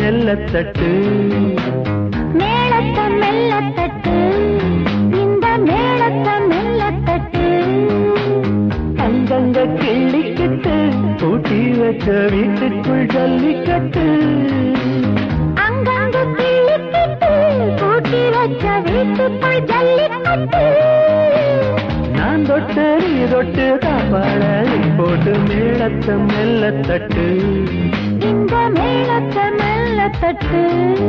மெல்லத்தட்டு மேளத்தை மெல்லத்தட்டு இந்த மேளத்தை மெல்லத்தட்டு அங்கங்க கிள்ளிக்கிட்டு பூட்டி வச்ச வீட்டுக்குள் ஜல்லிக்கட்டு அங்கங்கு கிள்ளிக்கிட்டு கூட்டி வச்ச வீட்டுக்குள் ஜல்லிக்கட்டு நான் தொட்டு நீ தொட்டு காப்பாட போட்டு மேளத்தை மெல்லத்தட்டு இந்த மேளத்தை மெல்லத்தட்டு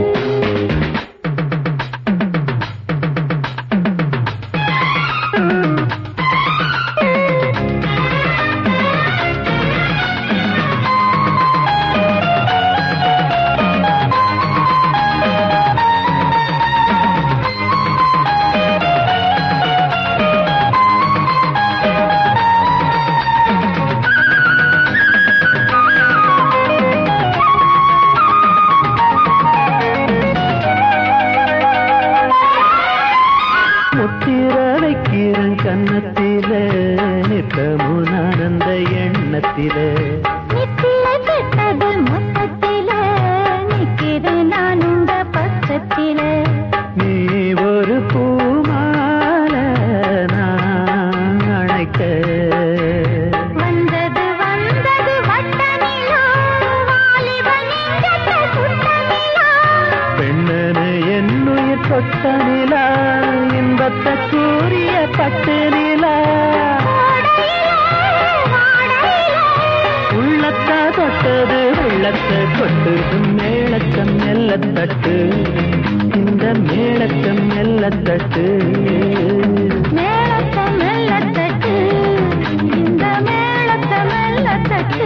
முத்திர வைக்கிறன் கன்னத்தில நித்தமும் ஆனந்த எண்ணத்தில நித்தில கெட்டது மொத்தத்தில நிக்கிறேன் நான் உங்க பக்கத்தில நீ ஒரு பூமால நான் அழைக்க வந்தது வந்தது வட்ட நிலா வாலிப நெஞ்சத்தை சுட்ட நிலா பெண்ணனு என்னுயிர் தொட்ட நிலா இன்பத்தை கூறிய பட்டு நிலா உள்ளத்தை தொட்டது உள்ளத்தை கொட்டது மேளத்தம் மெல்லத்தட்டு இந்த மேளத்தம் மெல்லத்தட்டு மேளத்தை மெல்லத்தட்டு இந்த மேளத்தை மெல்லத்தட்டு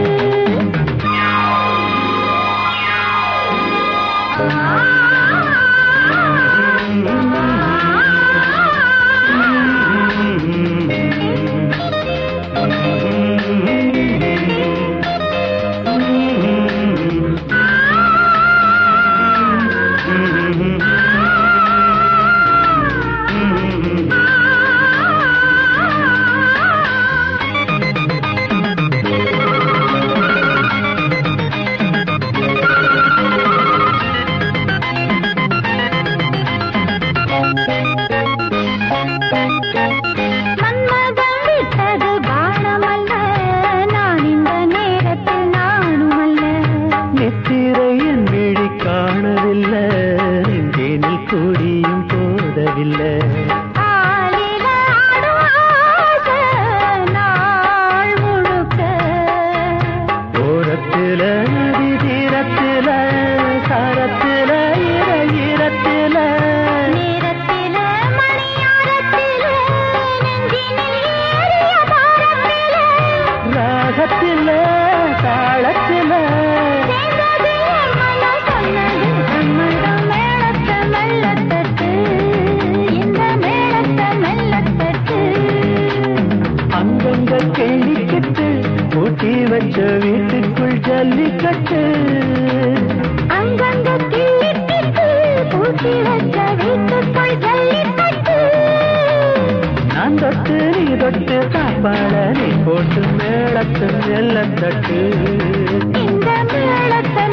மன்மதன் விட்டது பானமல்ல நான் இந்த நேரத்தில் நானும் அல்ல நித்திரை என் விழி காணவில்லை நெஞ்சேனில் கூடியும் போதவில்லை ஆலில ஆடும் ஆசை நாள் முழுக்க ஓரத்தில நதி தீரத்தில சாரத்தில இரத்தில நேரத்தில மணியாரத்தில நெஞ்சினில் ஏறிய பாரத்தில ராகத்தில தாளத்தில சேர்ந்தது என் மனம் சொன்னது சம்மதம் மேளத்தை மெல்லத்தட்டு இந்த மேளத்தை மெல்லத்தட்டு அங்கங்க கேள்விக்கிட்டு பூட்டி வச்ச வீட்டுக்குள் ஜல்லிக்கட்டு அங்கங்க கிள்ளிக்கிட்டு பூட்டி வச்ச வீட்டுக்குள் ஜல்லிக்கட்டு நான் தொட்டு நீ தொட்டு காப்பாட நீ போட்டு மேளத்து மெல்லத்தட்டு இந்த மேளத்தை